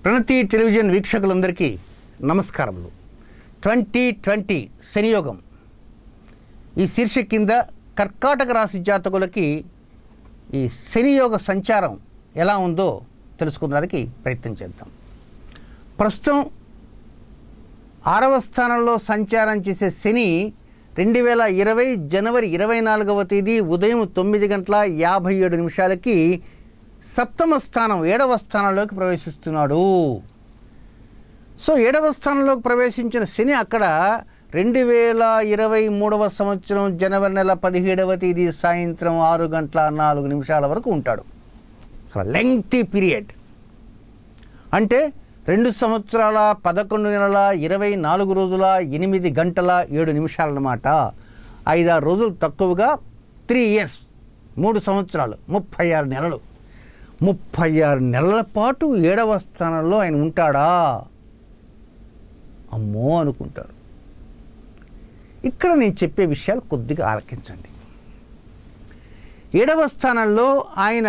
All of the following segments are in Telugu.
ప్రణతి టెలివిజన్ వీక్షకులందరికీ నమస్కారములు ట్వంటీ ట్వంటీ శనియోగం ఈ శీర్షిక కింద కర్కాటక రాశి జాతకులకి ఈ శనియోగ సంచారం ఎలా ఉందో తెలుసుకోవడానికి ప్రయత్నం చేద్దాం ప్రస్తుతం ఆరవ స్థానంలో సంచారం చేసే శని రెండు వేల ఇరవై జనవరి ఇరవై నాలుగవ తేదీ ఉదయం తొమ్మిది గంటల యాభై ఏడు నిమిషాలకి సప్తమ స్థానం ఏడవ స్థానంలోకి ప్రవేశిస్తున్నాడు సో ఏడవ స్థానంలోకి ప్రవేశించిన శని అక్కడ రెండు వేల ఇరవై మూడవ సంవత్సరం జనవరి నెల పదిహేడవ తేదీ సాయంత్రం ఆరు గంటల నాలుగు నిమిషాల వరకు ఉంటాడు చాలా లెంగ్తీ పీరియడ్ అంటే రెండు సంవత్సరాల పదకొండు నెలల ఇరవై నాలుగు రోజుల ఎనిమిది గంటల ఏడు నిమిషాలన్నమాట ఐదారు రోజులు తక్కువగా త్రీ ఇయర్స్ మూడు సంవత్సరాలు ముప్పై ఆరు నెలలు ముప్పై ఆరు నెలల పాటు ఏడవ స్థానంలో ఆయన ఉంటాడా అమ్మో అనుకుంటారు ఇక్కడ నేను చెప్పే విషయాలు కొద్దిగా ఆలకించండి ఏడవ స్థానంలో ఆయన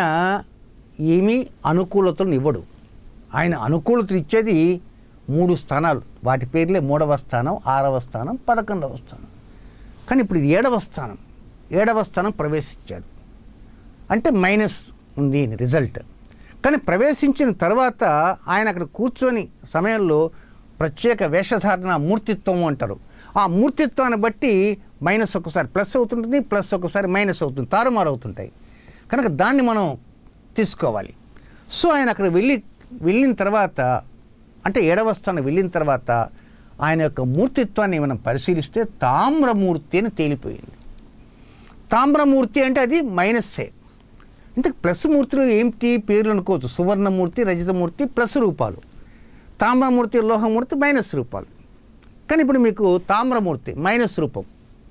ఏమీ అనుకూలతలను ఇవ్వడు ఆయన అనుకూలతలు ఇచ్చేది మూడు స్థానాలు వాటి పేర్లే మూడవ స్థానం ఆరవ స్థానం పదకొండవ స్థానం కానీ ఇప్పుడు ఇది ఏడవ స్థానం ఏడవ స్థానం ప్రవేశించాడు అంటే మైనస్ ఉంది రిజల్ట్ కానీ ప్రవేశించిన తర్వాత ఆయన అక్కడ కూర్చొని సమయంలో ప్రత్యేక వేషధారణ మూర్తిత్వం అంటారు ఆ మూర్తిత్వాన్ని బట్టి మైనస్ ఒకసారి ప్లస్ అవుతుంటుంది ప్లస్ ఒకసారి మైనస్ అవుతుంది తారుమారు అవుతుంటాయి కనుక దాన్ని మనం తీసుకోవాలి సో ఆయన అక్కడ వెళ్ళి వెళ్ళిన తర్వాత అంటే ఏడవ స్థానం వెళ్ళిన తర్వాత ఆయన యొక్క మూర్తిత్వాన్ని మనం పరిశీలిస్తే తామ్రమూర్తి అని తేలిపోయింది తామ్రమూర్తి అంటే అది మైనస్సే ఇంతకు ప్లస్ మూర్తులు ఏంటి పేర్లు అనుకోవచ్చు సువర్ణమూర్తి రజితమూర్తి ప్లస్ రూపాలు తామ్రమూర్తి లోహమూర్తి మైనస్ రూపాలు కానీ ఇప్పుడు మీకు తామ్రమూర్తి మైనస్ రూపం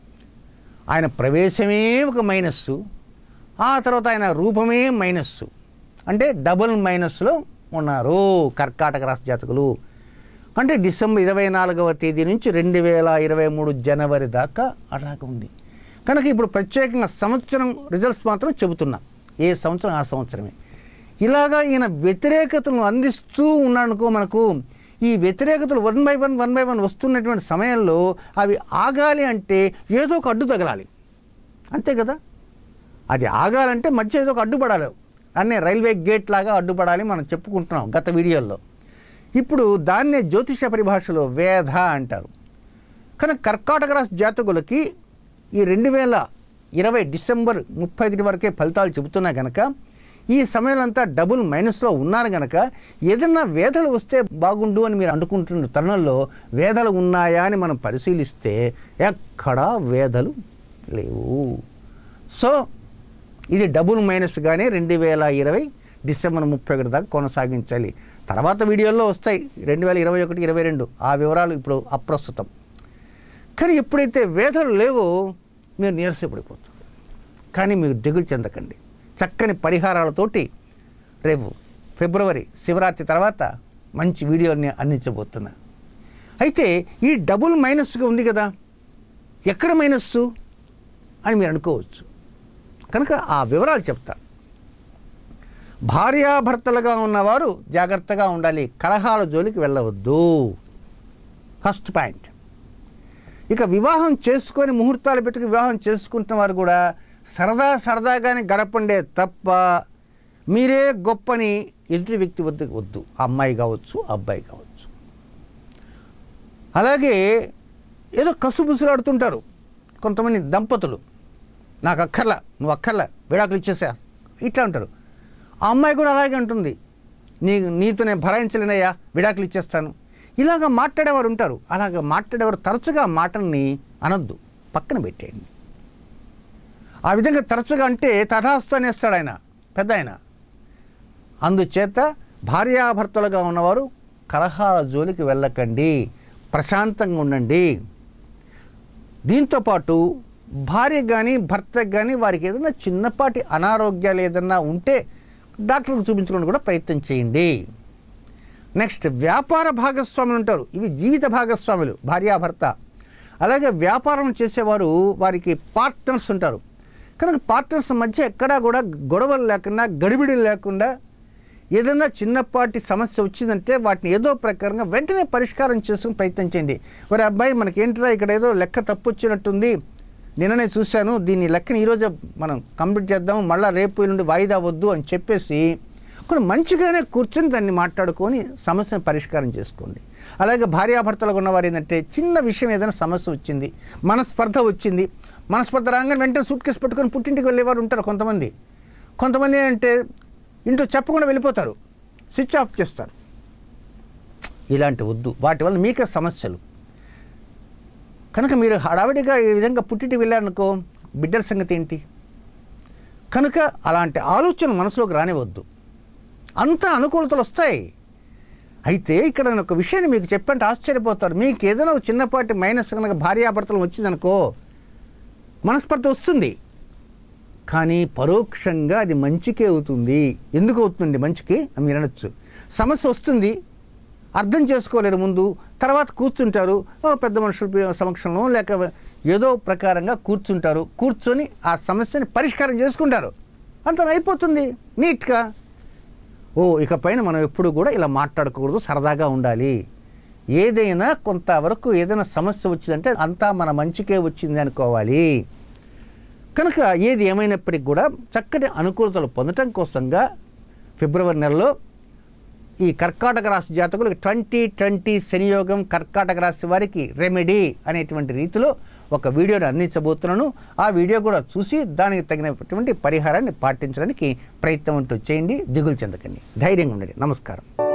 ఆయన ప్రవేశమే ఒక మైనస్సు ఆ తర్వాత ఆయన రూపమే మైనస్సు అంటే డబుల్ మైనస్లో ఉన్నారు కర్కాటక రాశి జాతకులు అంటే డిసెంబర్ ఇరవై నాలుగవ తేదీ నుంచి రెండు వేల ఇరవై మూడు జనవరి దాకా అలాగే ఉంది కనుక ఇప్పుడు ప్రత్యేకంగా సంవత్సరం రిజల్ట్స్ మాత్రం చెబుతున్నా ఏ సంవత్సరం ఆ సంవత్సరమే ఇలాగా ఈయన వ్యతిరేకతలను అందిస్తూ ఉన్నాడనుకో మనకు ఈ వ్యతిరేకతలు one by one one by one వస్తున్నటువంటి సమయంలో అవి ఆగాలి అంటే ఏదో ఒక అడ్డు తగలాలి అంతే కదా అది ఆగాలంటే మధ్య ఏదో ఒక అడ్డుపడాలి అన్నీ రైల్వే గేట్ లాగా అడ్డుపడాలి మనం చెప్పుకుంటున్నాం గత వీడియోల్లో ఇప్పుడు దాన్నే జ్యోతిష పరిభాషలో వేధ అంటారు కానీ కర్కాటక రాశి జాతకులకి ఈ రెండు వేల ఇరవై డిసెంబర్ ముప్పై ఒకటి వరకే ఫలితాలు చెబుతున్నా కనుక ఈ సమయంలో అంతా డబుల్ మైనస్లో ఉన్నారు కనుక ఏదన్నా వేధలు వస్తే బాగుండు అని మీరు అనుకుంటున్న తరుణంలో వేధలు ఉన్నాయా అని మనం పరిశీలిస్తే ఎక్కడా వేధలు లేవు సో ఇది డబుల్ మైనస్గానే రెండు వేల ఇరవై డిసెంబర్ ముప్పై ఒకటి దాకా కొనసాగించాలి తర్వాత వీడియోల్లో వస్తాయి రెండు వేల ఇరవై ఒకటి ఇరవై రెండు ఆ వివరాలు ఇప్పుడు అప్రస్తుతం కానీ ఎప్పుడైతే వేధలు లేవో మీరు నీరసపడిపోతుంది కానీ మీరు దిగులు చెందకండి చక్కని పరిహారాలతోటి రేపు ఫిబ్రవరి శివరాత్రి తర్వాత మంచి వీడియోని అందించబోతున్నా అయితే ఈ డబుల్ మైనస్గా ఉంది కదా ఎక్కడ మైనస్సు అని మీరు అనుకోవచ్చు కనుక ఆ వివరాలు చెప్తా భార్యాభర్తలుగా ఉన్నవారు జాగ్రత్తగా ఉండాలి కలహాల జోలికి వెళ్ళవద్దు ఫస్ట్ పాయింట్ ఇక వివాహం చేసుకొని ముహూర్తాలు పెట్టుకు వివాహం చేసుకుంటున్న వారు కూడా సరదా సరదాగానే గడపండే తప్ప మీరే గొప్పని ఎదుటి వ్యక్తి వద్దకు వద్దు అమ్మాయి కావచ్చు అబ్బాయి కావచ్చు అలాగే ఏదో కసుబుసులాడుతుంటారు కొంతమంది దంపతులు నాకు అక్కర్లా నువ్వు అక్కర్లా విడాకులు ఇచ్చేసా ఇట్లా అంటారు ఆ అమ్మాయి కూడా అలాగే ఉంటుంది నీ నీతో నేను భరాయించలేనయ్యా విడాకులు ఇచ్చేస్తాను ఇలాగ మాట్లాడేవారు ఉంటారు అలాగ మాట్లాడేవారు తరచుగా ఆ మాటల్ని అనొద్దు పక్కన పెట్టేయండి ఆ విధంగా తరచుగా అంటే తథాస్తు అనేస్తాడు ఆయన పెద్ద ఆయన అందుచేత భార్యాభర్తలుగా ఉన్నవారు కలహాల జోలికి వెళ్ళకండి ప్రశాంతంగా ఉండండి దీంతోపాటు భార్య కానీ భర్తకు కానీ వారికి ఏదైనా చిన్నపాటి అనారోగ్యాలు ఏదైనా ఉంటే డాక్టర్కి చూపించుకోవడానికి కూడా ప్రయత్నం చేయండి నెక్స్ట్ వ్యాపార భాగస్వాములు ఉంటారు ఇవి జీవిత భాగస్వాములు భార్యాభర్త అలాగే వ్యాపారం చేసేవారు వారికి పార్ట్నర్స్ ఉంటారు కనుక పార్ట్నర్స్ మధ్య ఎక్కడా కూడా గొడవలు లేకుండా గడిబిడి లేకుండా ఏదైనా చిన్నపాటి సమస్య వచ్చిందంటే వాటిని ఏదో ప్రకారంగా వెంటనే పరిష్కారం చేసుకుని ప్రయత్నం చేయండి మరి అబ్బాయి మనకేంటిరా ఇక్కడ ఏదో లెక్క తప్పు వచ్చినట్టుంది నిన్ననే చూశాను దీని లెక్కని ఈరోజు మనం కంప్లీట్ చేద్దాం మళ్ళీ రేపు నుండి వాయిదా వద్దు అని చెప్పేసి కొన్ని మంచిగానే కూర్చొని దాన్ని మాట్లాడుకొని సమస్యను పరిష్కారం చేసుకోండి అలాగే భార్యాభర్తలకు ఉన్నవారు ఏంటంటే చిన్న విషయం ఏదైనా సమస్య వచ్చింది మనస్పర్ధ వచ్చింది మనస్పర్ధ రాగానే వెంటనే సూట్ కేసు పట్టుకొని పుట్టింటికి వెళ్ళేవారు ఉంటారు కొంతమంది కొంతమంది ఏంటంటే ఇంట్లో చెప్పకుండా వెళ్ళిపోతారు స్విచ్ ఆఫ్ చేస్తారు ఇలాంటి వద్దు వాటి వల్ల మీకే సమస్యలు కనుక మీరు హడావిడిగా ఈ విధంగా పుట్టింటికి వెళ్ళారనుకో బిడ్డల సంగతి ఏంటి కనుక అలాంటి ఆలోచన మనసులోకి రానివద్దు అంత అనుకూలతలు వస్తాయి అయితే ఇక్కడ నేను ఒక విషయాన్ని మీకు చెప్పంటే ఆశ్చర్యపోతారు మీకు ఏదైనా ఒక చిన్నపాటి మైనస్ కనుక భార్యాభర్తలు వచ్చిందనుకో మనస్పర్ధ వస్తుంది కానీ పరోక్షంగా అది మంచికే అవుతుంది ఎందుకు అవుతుంది మంచికి అని మీరు అనొచ్చు సమస్య వస్తుంది అర్థం చేసుకోలేరు ముందు తర్వాత కూర్చుంటారు ఓ పెద్ద మనుషుల సమక్షంలో లేక ఏదో ప్రకారంగా కూర్చుంటారు కూర్చొని ఆ సమస్యని పరిష్కారం చేసుకుంటారు అంత అయిపోతుంది నీట్గా ఓ ఇక పైన మనం ఎప్పుడు కూడా ఇలా మాట్లాడకూడదు సరదాగా ఉండాలి ఏదైనా కొంతవరకు ఏదైనా సమస్య వచ్చిందంటే అంతా మన మంచికే వచ్చింది అనుకోవాలి కనుక ఏది ఏమైనప్పటికీ కూడా చక్కటి అనుకూలతలు పొందటం కోసంగా ఫిబ్రవరి నెలలో ఈ కర్కాటక రాశి జాతకులకు ట్వంటీ ట్వంటీ శనియోగం కర్కాటక రాశి వారికి రెమెడీ అనేటువంటి రీతిలో ఒక వీడియోని అందించబోతున్నాను ఆ వీడియో కూడా చూసి దానికి తగినటువంటి పరిహారాన్ని పాటించడానికి ప్రయత్నం అంటూ చేయండి దిగులు చెందకండి ధైర్యంగా ఉండండి నమస్కారం